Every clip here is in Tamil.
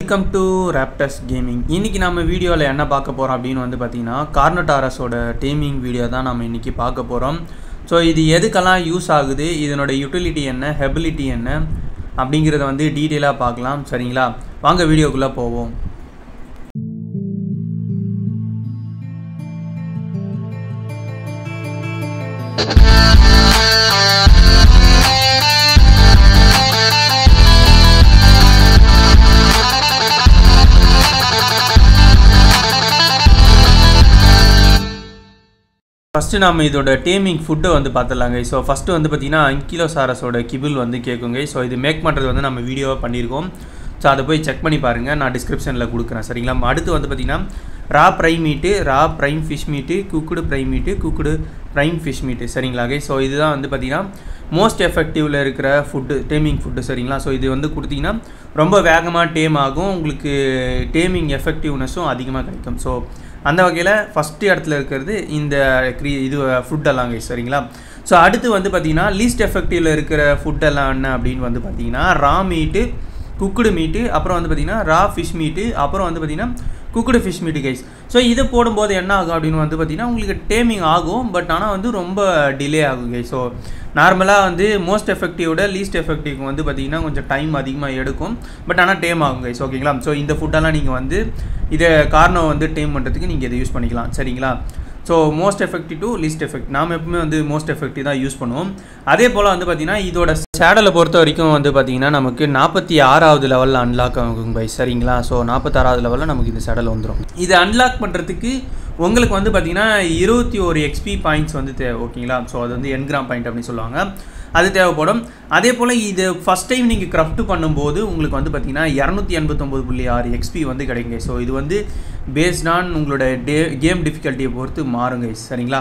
வெல்கம் டு ராப்டஸ் கேமிங் இன்றைக்கி நம்ம வீடியோவில் என்ன பார்க்க போகிறோம் அப்படின்னு வந்து பார்த்தீங்கன்னா கார்னட்டாரஸோட டேமிங் வீடியோ தான் நம்ம இன்றைக்கி பார்க்க போகிறோம் ஸோ இது எதுக்கெல்லாம் யூஸ் ஆகுது இதனோட யூட்டிலிட்டி என்ன ஹெபிலிட்டி என்ன அப்படிங்கிறத வந்து டீட்டெயிலாக பார்க்கலாம் சரிங்களா வாங்க வீடியோக்குள்ளே போவோம் ஃபஸ்ட்டு நம்ம இதோட டேமிங் ஃபுட்டை வந்து பார்த்துடலாங்க ஸோ ஃபஸ்ட்டு வந்து பார்த்தீங்கன்னா அங்கிலோசாரஸோட கிபிள் வந்து கேட்குங்க ஸோ இது மேக் பண்ணுறது வந்து நம்ம வீடியோவாக பண்ணியிருக்கோம் ஸோ அதை போய் செக் பண்ணி பாருங்கள் நான் டிஸ்கிரிப்ஷனில் கொடுக்குறேன் சரிங்களா அடுத்து வந்து பார்த்தீங்கன்னா raw prime meat raw prime fish meat cooked prime meat cooked prime fish meat சரிங்களா ஸோ இதுதான் வந்து பார்த்தீங்கன்னா மோஸ்ட் எஃபெக்டிவில் இருக்கிற ஃபுட்டு டேமிங் ஃபுட்டு சரிங்களா ஸோ இது வந்து கொடுத்தீங்கன்னா ரொம்ப வேகமாக டேம் ஆகும் உங்களுக்கு டேமிங் எஃபெக்டிவ்னஸும் அதிகமாக கிடைக்கும் ஸோ அந்த வகையில் ஃபஸ்ட்டு இடத்துல இருக்கிறது இந்த க்ரீ இது ஃபுட்டெல்லாம் சரிங்களா ஸோ அடுத்து வந்து பார்த்திங்கன்னா லீஸ்ட் எஃபெக்டிவில் இருக்கிற ஃபுட்டெல்லாம் என்ன அப்படின்னு வந்து பார்த்திங்கன்னா ரா மீட்டு குக்குடு மீட்டு அப்புறம் வந்து பார்த்திங்கன்னா ரா ஃபிஷ் மீட்டு அப்புறம் வந்து பார்த்திங்கன்னா cooked fish meat guys so இதை போடும்போது என்ன ஆகும் அப்படின்னு வந்து பார்த்திங்கன்னா உங்களுக்கு டேமிங் ஆகும் பட் ஆனால் வந்து ரொம்ப டிலே ஆகும் கைஸ் ஸோ நார்மலாக வந்து மோஸ்ட் எஃபெக்டிவோட லீஸ்ட் எஃபெக்டிவ் வந்து பார்த்திங்கன்னா கொஞ்சம் டைம் அதிகமாக எடுக்கும் பட் ஆனால் டேம் ஆகும் கைஸ் ஓகேங்களா ஸோ இந்த ஃபுட்டெல்லாம் நீங்கள் வந்து இதை காரணம் வந்து டேம் பண்ணுறதுக்கு நீங்கள் இதை யூஸ் பண்ணிக்கலாம் சரிங்களா so most effective to least effect நாம் எப்பவுமே வந்து மோஸ்ட் எஃபெக்டிவ் தான் யூஸ் பண்ணுவோம் அதே போல் வந்து பார்த்திங்கன்னா இதோட சேடலை பொறுத்த வரைக்கும் வந்து பார்த்திங்கன்னா நமக்கு நாற்பத்தி ஆறாவது லெவலில் அன்லாக் ஆகும் பை சரிங்களா ஸோ நாற்பத்தாறாவது லெவலில் நமக்கு இந்த சேடல் வந்துடும் இது அன்லாக் பண்ணுறதுக்கு உங்களுக்கு வந்து பார்த்திங்கன்னா இருபத்தி ஒரு எக்ஸ்பி பாயிண்ட்ஸ் வந்து தேவை ஓகேங்களா ஸோ அது வந்து என்கிராம் பாயிண்ட் அப்படின்னு சொல்லுவாங்க அது தேவைப்படும் அதே போல் இது ஃபஸ்ட் டைம் நீங்கள் கிராஃப்ட் பண்ணும்போது உங்களுக்கு வந்து பார்த்திங்கன்னா இரநூத்தி எண்பத்தொம்போது புள்ளி ஆறு எக்ஸ்பி வந்து கிடைக்குங்க ஸோ இது வந்து பேஸ்ட் ஆன் உங்களோட டே கேம் டிஃபிகல்ட்டியை பொறுத்து மாறுங்க சரிங்களா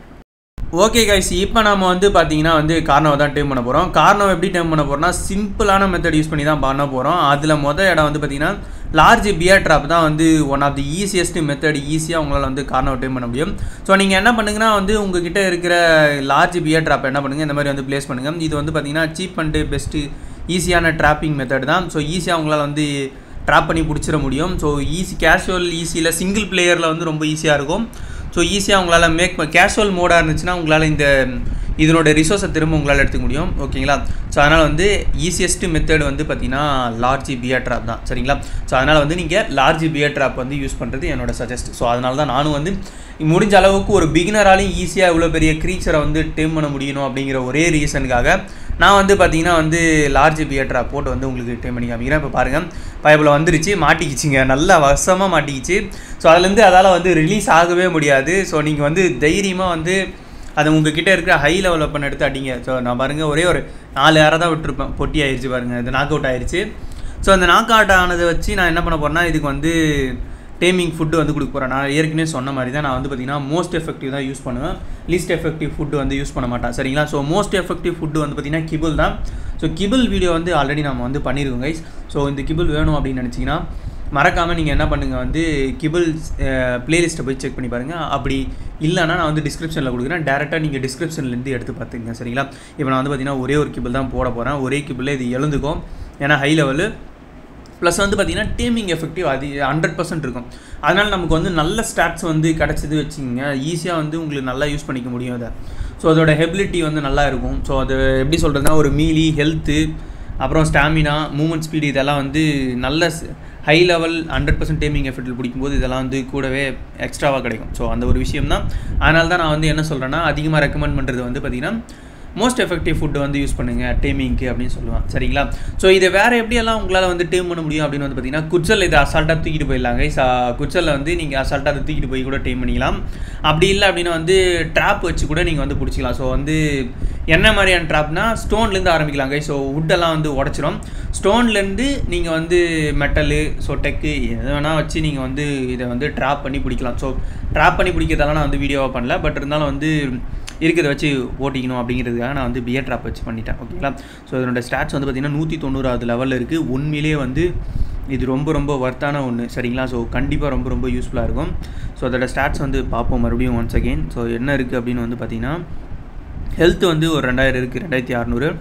ஓகே கைஸ் இப்போ நம்ம வந்து பார்த்தீங்கன்னா வந்து கார்னவை தான் டேம் பண்ண போகிறோம் கார்னவை எப்படி டேம் பண்ண போகிறோம்னா சிம்பிளான மெத்தட் யூஸ் பண்ணி தான் பண்ண போகிறோம் அதில் மொதல் இடம் வந்து பார்த்திங்கன்னா லார்ஜ் பியர் ட்ராப் தான் வந்து one of the easiest method ஈஸியாக உங்களால் வந்து கார்னவை டேம் பண்ண முடியும் ஸோ நீங்கள் என்ன பண்ணுங்கன்னா வந்து உங்ககிட்ட இருக்கிற லார்ஜ் பியர் ட்ராப் என்ன பண்ணுங்கள் இந்த மாதிரி வந்து ப்ளேஸ் பண்ணுங்கள் இது வந்து பார்த்திங்கன்னா சீப் அண்டு பெஸ்ட்டு ஈஸியான ட்ராப்பிங் மெத்தட் தான் ஸோ ஈஸியாக உங்களால் வந்து ட்ராப் பண்ணி பிடிச்சிட முடியும் ஸோ ஈஸி கேஷுவல் ஈஸியில் சிங்கிள் பிளேயரில் வந்து ரொம்ப ஈஸியாக இருக்கும் ஸோ ஈஸியாக உங்களால் மேக் கேஷுவல் மோடாக இருந்துச்சுன்னா உங்களால் இந்த இதனோட ரிசோர்ஸை திரும்ப உங்களால் எடுத்துக்க முடியும் ஓகேங்களா ஸோ அதனால் வந்து ஈஸியஸ்ட்டு மெத்தட் வந்து பார்த்திங்கன்னா லார்ஜ் பியர் ட்ராப் தான் சரிங்களா ஸோ அதனால் வந்து நீங்கள் லார்ஜ் பியர் ட்ராப் வந்து யூஸ் பண்ணுறது என்னோட சஜஸ்ட் ஸோ அதனால தான் நானும் வந்து முடிஞ்ச அளவுக்கு ஒரு பிகினராலையும் ஈஸியாக இவ்வளோ பெரிய க்ரீச்சரை வந்து டேம் பண்ண முடியணும் அப்படிங்கிற ஒரே ரீசனுக்காக நான் வந்து பார்த்தீங்கன்னா வந்து லார்ஜ் பியர் ட்ராப் போட்டு வந்து உங்களுக்கு டேம் பண்ணி காமிக்கிறேன் இப்போ பாருங்கள் பைப்பில் வந்துருச்சு மாட்டிக்கிச்சிங்க நல்லா வசமாக மாட்டிக்கிச்சு ஸோ அதுலேருந்து அதால் வந்து ரிலீஸ் ஆகவே முடியாது ஸோ நீங்கள் வந்து தைரியமாக வந்து அதை உங்ககிட்ட இருக்கிற ஹை லெவல் வெப்பன் எடுத்து அடிங்க ஸோ நான் பாருங்கள் ஒரே ஒரு நாலு யாரை தான் விட்டுருப்பேன் பொட்டி ஆயிடுச்சு பாருங்கள் இது நாக் அவுட் ஆயிடுச்சு ஸோ அந்த நாக் அவுட் ஆனதை வச்சு நான் என்ன பண்ண போகிறேன்னா இதுக்கு வந்து டேமிங் ஃபுட்டு வந்து கொடுக்க போகிறேன் நான் ஏற்கனவே சொன்ன மாதிரி தான் நான் வந்து பார்த்திங்கன்னா மோஸ்ட் எஃபெக்டிவ் தான் யூஸ் பண்ணுவேன் லீஸ்ட் எஃபெக்டிவ் ஃபுட்டு வந்து யூஸ் பண்ண மாட்டேன் சரிங்களா ஸோ மோஸ்ட் எஃபெக்டிவ் ஃபுட்டு வந்து பார்த்திங்கன்னா கிபிள் தான் ஸோ கிபிள் வீடியோ வந்து ஆல்ரெடி நம்ம வந்து பண்ணியிருக்கோம் கைஸ் ஸோ இந்த கிபிள் வேணும் அப்படின்னு நினச்சிங்கன்னா மறக்காமல் நீங்கள் என்ன பண்ணுங்கள் வந்து கிபிள் ப்ளேலிஸ்ட்டை போய் செக் பண்ணி பாருங்கள் அப்படி இல்லைனா நான் வந்து டிஸ்கிரிப்ஷனில் கொடுக்குறேன் டேரெக்டாக நீங்கள் டிஸ்கிரிப்ஷன்லேருந்து எடுத்து பார்த்துங்க சரிங்களா இப்போ நான் வந்து பார்த்திங்கன்னா ஒரே ஒரு கிபிள் தான் போட போகிறேன் ஒரே கிபிளில் இது எழுந்துக்கும் ஏன்னா ஹை லெவலு ப்ளஸ் வந்து பார்த்திங்கன்னா டீமிங் எஃபெக்டிவ் அது ஹண்ட்ரட் பர்சன்ட் இருக்கும் அதனால் நமக்கு வந்து நல்ல ஸ்டாட்ஸ் வந்து கிடச்சிது வச்சுக்கோங்க ஈஸியாக வந்து உங்களுக்கு நல்லா யூஸ் பண்ணிக்க முடியும் அதை ஸோ அதோட ஹெபிலிட்டி வந்து நல்லா இருக்கும் ஸோ அது எப்படி சொல்கிறதுனா ஒரு மீலி ஹெல்த்து அப்புறம் ஸ்டாமினா மூமெண்ட் ஸ்பீடு இதெல்லாம் வந்து நல்ல high level hundred percent taming எஃபெக்டில் பிடிக்கும்போது இதெல்லாம் வந்து கூடவே எக்ஸ்ட்ராவாக கிடைக்கும் ஸோ அந்த ஒரு விஷயம் தான் அதனால தான் நான் வந்து என்ன சொல்கிறேன்னா அதிகமாக ரெக்கமெண்ட் பண்ணுறது வந்து பார்த்திங்கன்னா மோஸ்ட் எஃபெக்டிவ் ஃபுட்டு வந்து யூஸ் பண்ணுங்கள் டேமிங்க்கு அப்படின்னு சொல்லுவேன் சரிங்களா ஸோ இதை வேறு எப்படியெல்லாம் உங்களால் வந்து டேம் பண்ண முடியும் அப்படின்னு வந்து பார்த்தீங்கன்னா குச்சல் இதை அசால்ட்டாக தூக்கிட்டு போயிடலாங்க சா குச்சலில் வந்து நீங்கள் அசால்ட்டாக அதை தூக்கிட்டு போய் கூட டேம் பண்ணிக்கலாம் அப்படி இல்லை அப்படின்னா வந்து ட்ராப் வச்சு கூட நீங்கள் வந்து பிடிச்சிக்கலாம் ஸோ வந்து என்ன மாதிரியான ட்ராப்னா ஸ்டோன்லேருந்து ஆரம்பிக்கலாங்க ஸோ வுட்டெல்லாம் வந்து உடச்சிரும் ஸ்டோன்லேருந்து நீங்கள் வந்து மெட்டலு ஸோ டெக்கு எது வேணால் வச்சு நீங்கள் வந்து இதை வந்து ட்ராப் பண்ணி பிடிக்கலாம் ஸோ ட்ராப் பண்ணி பிடிக்கிறதெல்லாம் நான் வந்து வீடியோவாக பண்ணல பட் இருந்தாலும் வந்து இருக்கிறத வச்சு ஓட்டிக்கணும் அப்படிங்கிறதுக்காக நான் வந்து பியர் ட்ராப் வச்சு பண்ணிட்டேன் ஓகேங்களா ஸோ இதனோட ஸ்டாட்ஸ் வந்து பார்த்திங்கன்னா நூற்றி தொண்ணூறாவது லெவலில் இருக்குது உண்மையிலேயே வந்து இது ரொம்ப ரொம்ப ஒர்த்தான ஒன்று சரிங்களா ஸோ கண்டிப்பாக ரொம்ப ரொம்ப யூஸ்ஃபுல்லாக இருக்கும் ஸோ அதோட ஸ்டாட்ஸ் வந்து பார்ப்போம் மறுபடியும் ஒன்ஸ் அகெயின் ஸோ என்ன இருக்குது அப்படின்னு வந்து பார்த்திங்கன்னா ஹெல்த் வந்து ஒரு ரெண்டாயிரம் இருக்குது ரெண்டாயிரத்தி அறநூறு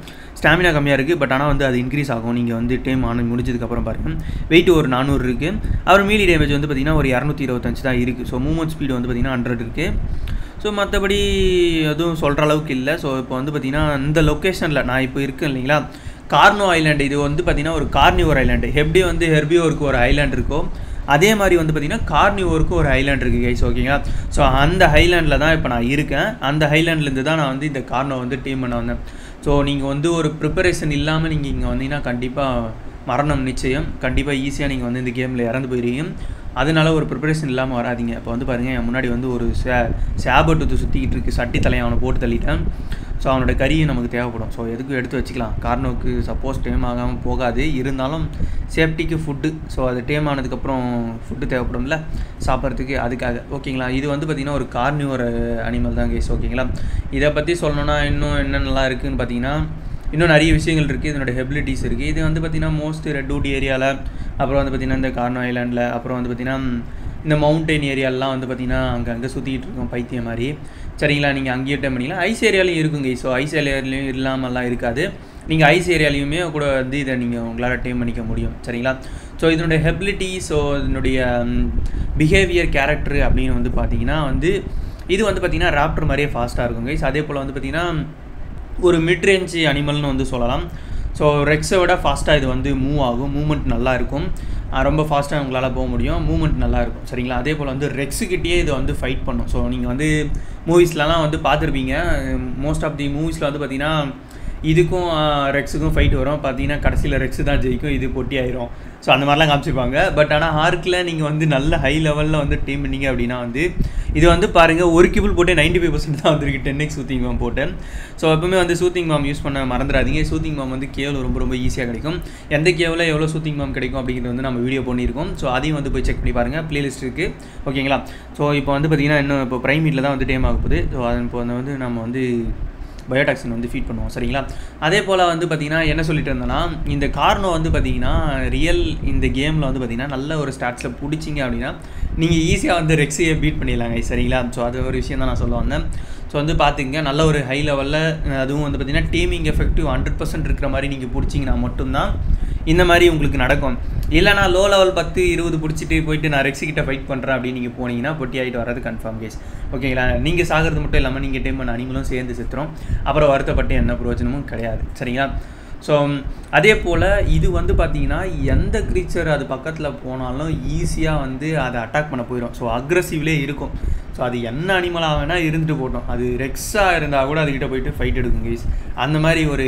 ஸ்டாமினா கம்மியாக இருக்குது பட் ஆனால் வந்து அது இன்க்ரீஸ் ஆகும் நீங்கள் வந்து டேம் ஆன முடிஞ்சதுக்கப்புறம் பாருங்கள் வெயிட் ஒரு நானூறு இருக்குது அப்புறம் மீலி டேமேஜ் வந்து பார்த்திங்கன்னா ஒரு இரநூத்தி இருபத்தஞ்சு தான் இருக்குது ஸோ மூவ்மெண்ட் ஸ்பீடு வந்து பார்த்திங்கன்னா ஹண்ட்ரட் இருக்குது ஸோ மற்றபடி எதுவும் சொல்கிற அளவுக்கு இல்லை ஸோ இப்போ வந்து பார்த்திங்கன்னா இந்த லொக்கேஷனில் நான் இப்போ இருக்கேன் இல்லைங்களா கார்னோ ஐலாண்டு இது வந்து பார்த்திங்கன்னா ஒரு கார்னிவோர் ஐலாண்டு எப்படி வந்து ஹெர்பியோருக்கு ஒரு ஐலாண்ட் இருக்கோ அதே மாதிரி வந்து பார்த்திங்கன்னா கார்னிவோருக்கு ஒரு ஐலாண்ட் இருக்குது கைஸ் ஓகேங்களா ஸோ அந்த ஹைலாண்டில் தான் இப்போ நான் இருக்கேன் அந்த ஹைலாண்ட்லேருந்து தான் நான் வந்து இந்த கார்னோ வந்து டீம் பண்ண வந்தேன் ஸோ நீங்கள் வந்து ஒரு ப்ரிப்பரேஷன் இல்லாமல் நீங்கள் இங்கே வந்தீங்கன்னா கண்டிப்பாக மரணம் நிச்சயம் கண்டிப்பாக ஈஸியாக நீங்கள் வந்து இந்த கேமில் இறந்து போயிருவீங்க அதனால ஒரு ப்ரிப்பரேஷன் இல்லாமல் வராதிங்க இப்போ வந்து பாருங்கள் என் முன்னாடி வந்து ஒரு சே சேபட்டு சுற்றிக்கிட்டு இருக்குது சட்டி தலையை அவனை போட்டு தள்ளிட்டேன் ஸோ அவனோட கறியும் நமக்கு தேவைப்படும் ஸோ எதுக்கும் எடுத்து வச்சுக்கலாம் கார்னோக்கு சப்போஸ் டேம் ஆகாமல் போகாது இருந்தாலும் சேஃப்டிக்கு ஃபுட்டு ஸோ அது டேம் ஆனதுக்கப்புறம் ஃபுட்டு தேவைப்படும்ல சாப்பிட்றதுக்கு அதுக்காக ஓகேங்களா இது வந்து பார்த்திங்கன்னா ஒரு கார்னிவர் அனிமல் தான் கேஸ் ஓகேங்களா இதை பற்றி சொல்லணுன்னா இன்னும் என்னென்னலாம் இருக்குதுன்னு பார்த்தீங்கன்னா இன்னும் நிறைய விஷயங்கள் இருக்குது இதனோட ஹெபிலிட்டிஸ் இருக்குது இது வந்து பார்த்திங்கன்னா மோஸ்ட் ரெட்டூட் ஏரியாவில் அப்புறம் வந்து பார்த்திங்கன்னா இந்த கார்னோ ஐலாண்டில் அப்புறம் வந்து பார்த்திங்கன்னா இந்த மவுண்டைன் ஏரியாலலாம் வந்து பார்த்திங்கன்னா அங்கே அங்கே சுற்றிட்டு இருக்கோம் பைத்தியம் மாதிரி சரிங்களா நீங்கள் அங்கேயே டைம் பண்ணிக்கலாம் ஐஸ் ஏரியாலையும் இருக்குங்க ஸோ ஐஸ் ஏரியாலையும் இல்லாமல்லாம் இருக்காது நீங்கள் ஐஸ் ஏரியாலையுமே கூட வந்து இதை நீங்கள் உங்களால் டைம் பண்ணிக்க முடியும் சரிங்களா ஸோ இதனுடைய ஹெபிலிட்டி ஸோ இதனுடைய பிஹேவியர் கேரக்டர் அப்படின்னு வந்து பார்த்தீங்கன்னா வந்து இது வந்து பார்த்திங்கன்னா ராப்டர் மாதிரியே ஃபாஸ்ட்டாக இருக்கும் கைஸ் அதே போல் வந்து பார்த்திங்கன்னா ஒரு மிட் ரேஞ்ச் அனிமல்னு வந்து சொல்லலாம் ஸோ ரெக்ஸை விட ஃபாஸ்ட்டாக இது வந்து மூவ் ஆகும் மூமெண்ட் நல்லா இருக்கும் ரொம்ப ஃபாஸ்ட்டாக உங்களால் போக முடியும் மூமெண்ட் நல்லா இருக்கும் சரிங்களா அதே போல் வந்து ரெக்ஸுக்கிட்டேயே இதை வந்து ஃபைட் பண்ணும் ஸோ நீங்கள் வந்து மூவிஸ்லலாம் வந்து பார்த்துருப்பீங்க மோஸ்ட் ஆஃப் தி மூவிஸில் வந்து பார்த்திங்கன்னா இதுக்கும் ரெக்ஸுக்கும் ஃபைட் வரும் பார்த்தீங்கன்னா கடைசியில் ரெக்ஸு தான் ஜெயிக்கும் இது பொட்டி ஆயிரும் ஸோ அந்த மாதிரிலாம் காமிச்சிருப்பாங்க பட் ஆனால் ஹார்க்கில் நீங்கள் வந்து நல்ல ஹை லெவலில் வந்து டீம் பண்ணீங்க அப்படின்னா வந்து இது வந்து பாருங்கள் ஒரு கிபிள் போட்டு நைன்டி ஃபைவ் பர்சன்ட் தான் வந்துருக்கு டென் எக்ஸ் சூத்திங் மாம் போட்டு ஸோ எப்பவுமே வந்து சூத்திங் மாம் யூஸ் பண்ண மறந்துடாதீங்க சூத்திங் மாம் வந்து கேவல் ரொம்ப ரொம்ப ஈஸியாக கிடைக்கும் எந்த கேவில் எவ்வளோ சூத்திங் மாம் கிடைக்கும் அப்படிங்கிறது வந்து நம்ம வீடியோ பண்ணியிருக்கோம் ஸோ அதையும் வந்து போய் செக் பண்ணி பாருங்கள் ப்ளேலிஸ்ட் இருக்குது ஓகேங்களா ஸோ இப்போ வந்து பார்த்திங்கன்னா இன்னும் இப்போ ப்ரைமீட்டில் தான் வந்து டேம் ஆக போகுது ஸோ அது இப்போ வந்து நம்ம வந்து பயோடாக்சின் வந்து ஃபீட் பண்ணுவோம் சரிங்களா அதே போல் வந்து பார்த்திங்கன்னா என்ன சொல்லிட்டு இருந்தேன்னா இந்த கார்னோ வந்து பார்த்திங்கன்னா ரியல் இந்த கேமில் வந்து பார்த்திங்கன்னா நல்ல ஒரு ஸ்டாட்ஸில் பிடிச்சிங்க அப்படின்னா நீங்கள் ஈஸியாக வந்து ரெக்ஸையை பீட் பண்ணிடலாங்க சரிங்களா ஸோ அது ஒரு விஷயம் தான் நான் சொல்ல வந்தேன் ஸோ வந்து பார்த்துங்க நல்ல ஒரு ஹை லெவலில் அதுவும் வந்து பார்த்திங்கன்னா டீமிங் எஃபெக்டிவ் ஹண்ட்ரட் பர்சன்ட் இருக்கிற மாதிரி நீங்கள் பிடிச்சிங்கன்னா மட்டும்தான் இந்த மாதிரி உங்களுக்கு நடக்கும் இல்லைனா லோ லெவல் பத்து இருபது பிடிச்சிட்டு போயிட்டு நான் ரெக்ஸிக்கிட்ட ஃபைட் பண்ணுறேன் அப்படின்னு நீங்கள் போனீங்கன்னா பொட்டி ஆகிட்டு வர்றது கன்ஃபார்ம் கேஸ் ஓகேங்களா நீங்கள் சாகிறது மட்டும் இல்லாமல் நீங்கள் டைம் பண்ண அனிமலும் சேர்ந்து செத்துரும் அப்புறம் வருத்தப்பட்டு எந்த பிரயோஜனமும் கிடையாது சரிங்களா ஸோ அதே போல் இது வந்து பார்த்தீங்கன்னா எந்த க்ரீச்சர் அது பக்கத்தில் போனாலும் ஈஸியாக வந்து அதை அட்டாக் பண்ண போயிடும் ஸோ அக்ரஸிவ்லேயே இருக்கும் ஸோ அது என்ன அனிமலாக வேணால் இருந்துட்டு போட்டோம் அது ரெக்ஸாக இருந்தால் கூட அதுக்கிட்ட போயிட்டு ஃபைட் எடுக்கும் கைஸ் அந்த மாதிரி ஒரு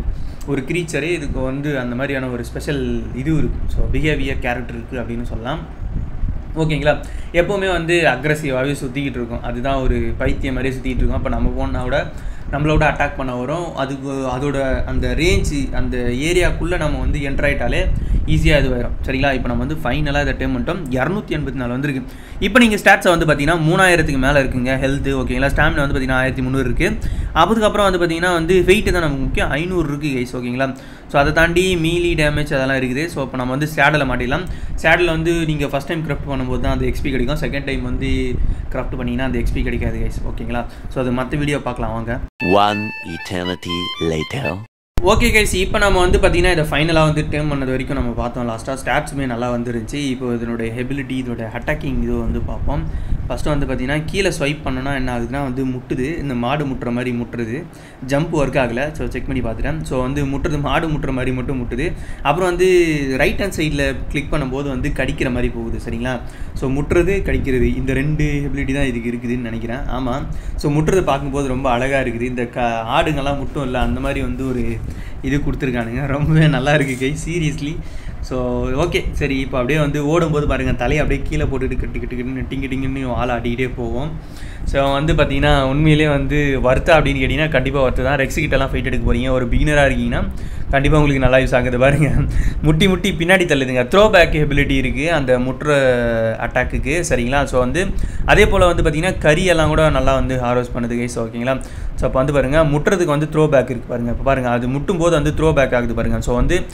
ஒரு க்ரீச்சரே இதுக்கு வந்து அந்த மாதிரியான ஒரு ஸ்பெஷல் இது இருக்குது ஸோ பிஹேவியர் கேரக்டர் இருக்குது அப்படின்னு சொல்லலாம் ஓகேங்களா எப்போவுமே வந்து அக்ரஸிவாகவே சுற்றிக்கிட்டு இருக்கும் அதுதான் ஒரு பைத்தியம் மாதிரியே சுற்றிக்கிட்டு இருக்கும் அப்போ நம்ம போனால் கூட நம்மளோட அட்டாக் பண்ண வரும் அதுக்கு அதோட அந்த ரேஞ்சு அந்த ஏரியாக்குள்ளே நம்ம வந்து என்ட்ராயிட்டாலே ஈஸியாக இது வரும் சரிங்களா இப்போ நம்ம வந்து ஃபைனலாக இதை டைம் பண்ணிட்டோம் இரநூத்தி எண்பத்தி நாலு வந்திருக்கு இப்போ நீங்கள் ஸ்டாட்ஸை வந்து பார்த்தீங்கன்னா மூணாயிரத்துக்கு மேலே இருக்குங்க ஹெல்த்து ஓகேங்களா ஸ்டாமினா வந்து பார்த்தீங்கன்னா ஆயிரத்தி முந்நூறு இருக்குது அதுக்கப்புறம் வந்து பார்த்தீங்கன்னா வந்து வெயிட்டு தான் நமக்கு முக்கியம் ஐநூறு இருக்குது கைஸ் ஓகேங்களா ஸோ அதை தாண்டி மீலி டேமேஜ் அதெல்லாம் இருக்குது ஸோ இப்போ நம்ம வந்து சேடலை மாட்டிடலாம் சேடலில் வந்து நீங்கள் ஃபஸ்ட் டைம் கிராஃப்ட் பண்ணும்போது தான் அந்த எக்ஸ்பி கிடைக்கும் செகண்ட் டைம் வந்து கிராஃப்ட் பண்ணிங்கன்னா அந்த எக்ஸ்பி கிடைக்காது கைஸ் ஓகேங்களா ஸோ அது மற்ற வீடியோ பார்க்கலாம் வாங்க One eternity later. Okay guys இப்போ நம்ம வந்து பார்த்தீங்கன்னா இதை ஃபைனலாக வந்து டேர்ம் பண்ணது வரைக்கும் நம்ம பார்த்தோம் லாஸ்ட்டாக ஸ்டாட்ஸுமே நல்லா வந்துருந்துச்சு இப்போ இதனுடைய ஹெபிலிட்டி இதோட அட்டாக்கிங் இது வந்து பார்ப்போம் ஃபஸ்ட்டு வந்து பார்த்தீங்கன்னா கீழே ஸ்வைப் பண்ணோன்னா என்ன ஆகுதுன்னா வந்து முட்டுது இந்த மாடு முட்டுற மாதிரி முட்டுறது ஜம்ப் ஒர்க் ஆகலை ஸோ செக் பண்ணி பார்த்துட்டேன் ஸோ வந்து முட்டுறது மாடு முட்டுற மாதிரி மட்டும் முட்டுது அப்புறம் வந்து ரைட் ஹேண்ட் சைடில் கிளிக் பண்ணும்போது வந்து கடிக்கிற மாதிரி போகுது சரிங்களா ஸோ முட்டுறது கடிக்கிறது இந்த ரெண்டு ஹெபிலிட்டி தான் இதுக்கு இருக்குதுன்னு நினைக்கிறேன் ஆமாம் ஸோ முட்டுறது பார்க்கும்போது ரொம்ப அழகாக இருக்குது இந்த க ஆடுங்கள்லாம் முட்டும் இல்லை அந்த மாதிரி வந்து ஒரு இது கொடுத்துருக்கானுங்க ரொம்பவே நல்லா இருக்குது கை சீரியஸ்லி ஸோ ஓகே சரி இப்போ அப்படியே வந்து ஓடும்போது பாருங்கள் தலையை அப்படியே கீழே போட்டுட்டு கிட்டு கிட்டு கிட்டுன்னு டிங்கு டிங்குன்னு ஆள் ஆட்டிக்கிட்டே போவோம் ஸோ வந்து பார்த்தீங்கன்னா உண்மையிலே வந்து வருத்தா அப்படின்னு கேட்டிங்கன்னா கண்டிப்பாக வருத்து தான் ரெக்ஸ் கிட்டலாம் ஃபைட் எடுக்க போகிறீங்க ஒரு பிகினராக இருக்கீங்கன்னா கண்டிப்பாக உங்களுக்கு நல்லா யூஸ் ஆகுது பாருங்கள் முட்டி முட்டி பின்னாடி தள்ளுதுங்க த்ரோ பேக் எபிலிட்டி இருக்குது அந்த முட்டுற அட்டாக்குக்கு சரிங்களா ஸோ வந்து அதே போல் வந்து பார்த்திங்கன்னா கரியெல்லாம் கூட நல்லா வந்து ஹார்வெஸ்ட் பண்ணுது கைஸ் ஓகேங்களா ஸோ அப்போ வந்து பாருங்கள் முட்டுறதுக்கு வந்து த்ரோ பேக் இருக்குது பாருங்கள் இப்போ பாருங்கள் அது முட்டும் போது வந்து த்ரோ பேக் ஆகுது பாருங்கள் ஸோ வந்து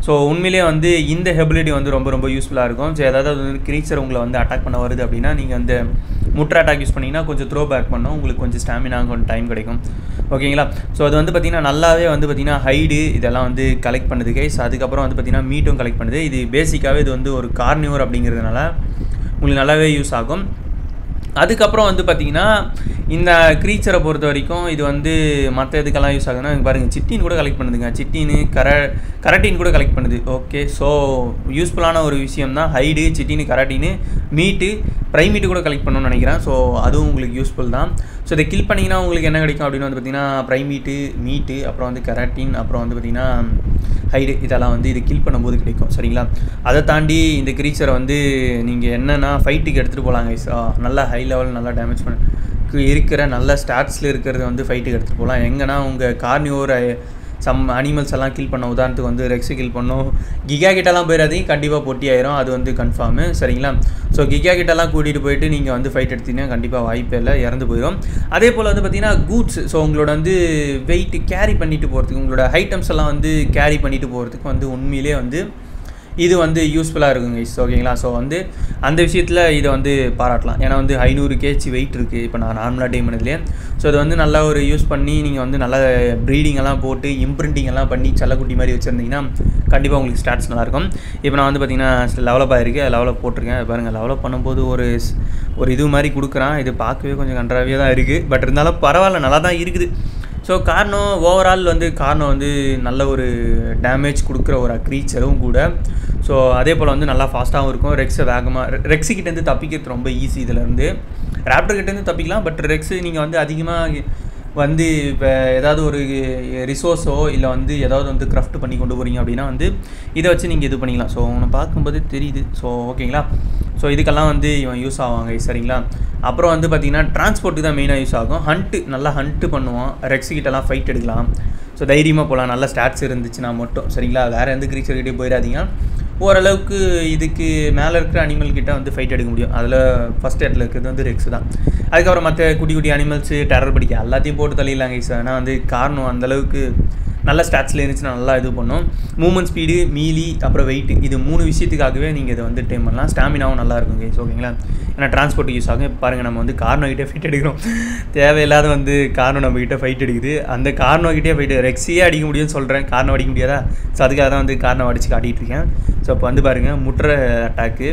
ஸோ உண்மையிலேயே வந்து இந்த ஹெபிலிட்டி வந்து ரொம்ப ரொம்ப யூஸ்ஃபுல்லாக இருக்கும் ஸோ ஏதாவது வந்து க்ரீச்சர் உங்களை வந்து அட்டாக் பண்ண வருது அப்படின்னா நீங்கள் வந்து முட்ரை அட்டாக் யூஸ் பண்ணிங்கன்னா கொஞ்சம் த்ரோ பேக் பண்ணோம் உங்களுக்கு கொஞ்சம் ஸ்டாமினா கொஞ்சம் டைம் கிடைக்கும் ஓகேங்களா ஸோ அது வந்து பார்த்திங்கன்னா நல்லாவே வந்து பார்த்திங்கன்னா ஹைடு இதெல்லாம் வந்து கலெக்ட் பண்ணுது கைஸ் அதுக்கப்புறம் வந்து பார்த்திங்கன்னா மீட்டும் கலெக்ட் பண்ணுது இது பேசிக்காகவே இது வந்து ஒரு கார்னியூர் அப்படிங்கிறதுனால உங்களுக்கு நல்லாவே யூஸ் ஆகும் அதுக்கப்புறம் வந்து பார்த்தீங்கன்னா இந்த க்ரீச்சரை பொறுத்த வரைக்கும் இது வந்து மற்ற இதுக்கெல்லாம் யூஸ் ஆகுதுன்னா இங்க பாருங்க சிட்டின் கூட கலெக்ட் பண்ணுதுங்க சிட்டின்னு கர கரட்டின் கூட கலெக்ட் பண்ணுது ஓகே ஸோ யூஸ்ஃபுல்லான ஒரு விஷயம் தான் ஹைடு சிட்டின்னு கரட்டின்னு மீட்டு ப்ரைமீட்டு கூட கலெக்ட் பண்ணணும்னு நினைக்கிறேன் ஸோ அதுவும் உங்களுக்கு யூஸ்ஃபுல் தான் ஸோ இதை கில் பண்ணிங்கன்னா உங்களுக்கு என்ன கிடைக்கும் அப்படின்னு வந்து பார்த்தீங்கன்னா ப்ரைமீட்டு மீட்டு அப்புறம் வந்து கெராட்டின் அப்புறம் வந்து பார்த்தீங்கன்னா ஹைடு இதெல்லாம் வந்து இது கில் பண்ணும்போது கிடைக்கும் சரிங்களா அதை தாண்டி இந்த க்ரீச்சரை வந்து நீங்கள் என்னென்னா ஃபைட்டுக்கு எடுத்துகிட்டு போகலாங்க ஸோ நல்லா ஹை லெவல் நல்லா டேமேஜ் பண்ண இருக்கிற நல்ல ஸ்டாட்ஸில் இருக்கிறத வந்து ஃபைட்டுக்கு எடுத்துகிட்டு போகலாம் எங்கன்னா உங்கள் கார்னியோர் சம் அனிமல்ஸ் எல்லாம் கில் பண்ண உதாரணத்துக்கு வந்து ரெக்ஸு கில் பண்ணும் கிகா கிட்டலாம் போயிடாதையும் கண்டிப்பாக பொட்டி ஆயிரும் அது வந்து கன்ஃபார்மு சரிங்களா ஸோ கிகா கிட்டலாம் கூட்டிகிட்டு போயிட்டு நீங்கள் வந்து ஃபைட் எடுத்தீங்கன்னா கண்டிப்பாக வாய்ப்பே இல்லை இறந்து போயிடும் அதே போல் வந்து பார்த்தீங்கன்னா கூட்ஸ் ஸோ உங்களோட வந்து வெயிட் கேரி பண்ணிட்டு போகிறதுக்கு உங்களோட ஐட்டம்ஸ் எல்லாம் வந்து கேரி பண்ணிட்டு போகிறதுக்கு வந்து உண்மையிலே வந்து இது வந்து யூஸ்ஃபுல்லாக இருக்குங்க guys. ஓகேங்களா ஸோ வந்து அந்த விஷயத்தில் இதை வந்து பாராட்டலாம் ஏன்னா வந்து ஐநூறு கேஜி வெயிட் இருக்குது இப்போ நான் நார்மலாக டைம் பண்ணதுலேயே ஸோ இது வந்து நல்லா ஒரு யூஸ் பண்ணி நீங்கள் வந்து நல்ல ப்ரீடிங் எல்லாம் போட்டு இம்ப்ரிண்டிங் எல்லாம் பண்ணி செல்லக்குட்டி மாதிரி வச்சுருந்தீங்கன்னா கண்டிப்பாக உங்களுக்கு ஸ்டாட்ஸ் நல்லாயிருக்கும் இப்போ நான் வந்து பார்த்தீங்கன்னா லெவலப் ஆகிருக்கு லெவலப் போட்டிருக்கேன் அது பாருங்கள் லெவலப் பண்ணும்போது ஒரு ஸ்- ஒரு இது மாதிரி கொடுக்குறான் இது பார்க்கவே கொஞ்சம் கன்றாவியாக தான் இருக்குது பட் இருந்தாலும் பரவாயில்ல நல்லா தான் இருக்குது ஸோ காரணம் ஓவரால் வந்து காரணம் வந்து நல்ல ஒரு டேமேஜ் கொடுக்குற ஒரு க்ரீச்சரும் கூட ஸோ அதே போல் வந்து நல்லா ஃபாஸ்ட்டாகவும் இருக்கும் ரெக்ஸை வேகமாக ரெக்ஸு கிட்டேருந்து தப்பிக்கிறது ரொம்ப ஈஸி இதிலேருந்து ரேப்டர் கிட்டேருந்து தப்பிக்கலாம் பட் ரெக்ஸு நீங்கள் வந்து அதிகமாக வந்து இப்போ ஏதாவது ஒரு ரிசோர்ஸோ இல்லை வந்து ஏதாவது வந்து கிராஃப்ட் பண்ணி கொண்டு போகிறீங்க அப்படின்னா வந்து இதை வச்சு நீங்கள் இது பண்ணிக்கலாம் ஸோ உன்னை பார்க்கும்போது தெரியுது ஸோ ஓகேங்களா ஸோ இதுக்கெல்லாம் வந்து இவன் யூஸ் ஆவாங்க சரிங்களா அப்புறம் வந்து பார்த்தீங்கன்னா டிரான்ஸ்போர்ட்டுக்கு தான் மெயினாக யூஸ் ஆகும் ஹண்ட்டு நல்லா ஹண்ட்டு பண்ணுவான் ரெக்ஸ் கிட்டலாம் ஃபைட் எடுக்கலாம் ஸோ தைரியமாக போகலாம் நல்ல ஸ்டாட்ஸ் இருந்துச்சுன்னா மட்டும் சரிங்களா வேறு எந்த creature கிட்டே போயிடாதீங்க ஓரளவுக்கு இதுக்கு மேலே இருக்கிற அனிமல் கிட்ட வந்து ஃபைட் எடுக்க முடியும் அதில் ஃபஸ்ட் இடத்துல இருக்கிறது வந்து ரெக்ஸ் தான் அதுக்கப்புறம் மற்ற குட்டி குட்டி அனிமல்ஸு டெரர் படிக்க எல்லாத்தையும் போட்டு தள்ளிடலாங்க சார் ஆனால் வந்து காரணம் அந்தளவுக்கு நல்ல ஸ்டாட்ஸில் இருந்துச்சுன்னா நல்லா இது பண்ணும் மூமெண்ட் ஸ்பீடு மீலி அப்புறம் வெயிட் இது மூணு விஷயத்துக்காகவே நீங்கள் இதை வந்து டைம் பண்ணலாம் ஸ்டாமினாவும் நல்லா இருக்கும் கைஸ் ஓகேங்களா ஏன்னா டிரான்ஸ்போர்ட் யூஸ் ஆகும் இப்போ பாருங்கள் நம்ம வந்து கார்னோ கிட்டே ஃபைட் எடுக்கிறோம் தேவையில்லாத வந்து கார்னோ நம்ம கிட்ட ஃபைட் எடுக்குது அந்த கார்னோ கிட்டே ஃபைட் ரெக்ஸியே அடிக்க முடியும்னு சொல்கிறேன் கார்னோ அடிக்க முடியாதா ஸோ அதுக்காக தான் வந்து கார்னோ அடிச்சு காட்டிகிட்டு இருக்கேன் ஸோ இப்போ வந்து பாருங்கள் முட்டுற அட்டாக்கு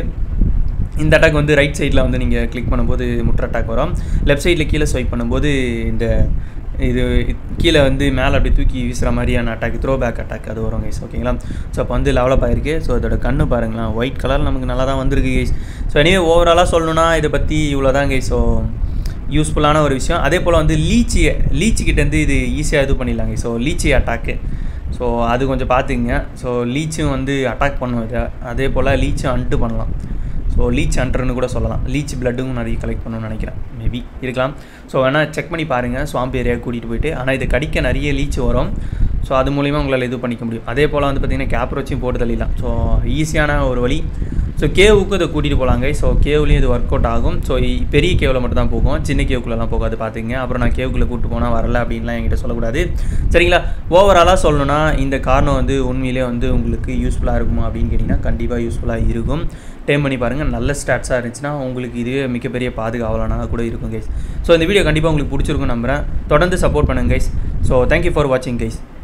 இந்த அட்டாக் வந்து ரைட் சைடில் வந்து நீங்கள் கிளிக் பண்ணும்போது முட்டர் அட்டாக் வரும் லெஃப்ட் சைடில் கீழே ஸ்வைப் பண்ணும்போது இந்த இது கீழே வந்து மேலே அப்படியே தூக்கி வீசுகிற மாதிரியான அட்டாக் த்ரோ பேக் அட்டாக் அது வரும் கைஸ் ஓகேங்களா ஸோ அப்போ வந்து டெவலப் ஆயிருக்கு ஸோ இதோட கண்ணு பாருங்களேன் ஒயிட் கலர் நமக்கு நல்லா தான் வந்திருக்கு கைஸ் ஸோ எனிவே ஓவராலாக சொல்லணும்னா இதை பற்றி இவ்வளோ தான் கைஸ் ஸோ யூஸ்ஃபுல்லான ஒரு விஷயம் அதே போல் வந்து லீச்சி லீச்சிக்கிட்டேருந்து இது ஈஸியாக இது பண்ணிடலாங்க ஸோ லீச்சி அட்டாக்கு ஸோ அது கொஞ்சம் பார்த்துக்குங்க ஸோ லீச்சும் வந்து அட்டாக் பண்ணும் இதை அதே போல் லீச்சும் அன்ட்டு பண்ணலாம் ஸோ லீச் அண்டர்னு கூட சொல்லலாம் லீச் பிளட்டும் நிறைய கலெக்ட் பண்ணணும்னு நினைக்கிறேன் மேபி இருக்கலாம் ஸோ வேணால் செக் பண்ணி பாருங்கள் ஸ்வாம்ப் ஏரியா கூட்டிகிட்டு போயிட்டு ஆனால் இது கடிக்க நிறைய லீச் வரும் ஸோ அது மூலிமா உங்களால் இது பண்ணிக்க முடியும் அதே போல் வந்து பார்த்திங்கன்னா கேப்ரோச்சும் போட்டு தள்ளிடலாம் ஸோ ஈஸியான ஒரு வழி ஸோ கேவுக்கு இதை கூட்டிகிட்டு போகலாங்க ஸோ கேவ்லேயும் இது ஒர்க் அவுட் ஆகும் ஸோ பெரிய கேவில் மட்டும் தான் போகும் சின்ன கேவுக்குள்ளெல்லாம் போகாது பார்த்துங்க அப்புறம் நான் கேவுக்குள்ளே கூப்பிட்டு போனால் வரல அப்படின்லாம் என்கிட்ட சொல்லக்கூடாது சரிங்களா ஓவராலாக சொல்லணும்னா இந்த காரணம் வந்து உண்மையிலே வந்து உங்களுக்கு யூஸ்ஃபுல்லாக இருக்குமா அப்படின்னு கேட்டிங்கன்னா கண்டிப்பாக யூஸ்ஃபுல்லாக இருக்கும் டைம் பண்ணி பாருங்கள் நல்ல ஸ்டாட்ஸாக இருந்துச்சுன்னா உங்களுக்கு இதுவே மிகப்பெரிய பாதுகாவலனாக கூட இருக்கும் கைஸ் ஸோ இந்த வீடியோ கண்டிப்பாக உங்களுக்கு பிடிச்சிருக்கும் நம்புகிறேன் தொடர்ந்து சப்போர்ட் பண்ணுங்க கைஸ் ஸோ தேங்க்யூ ஃபார் வாட்சிங் கைஸ்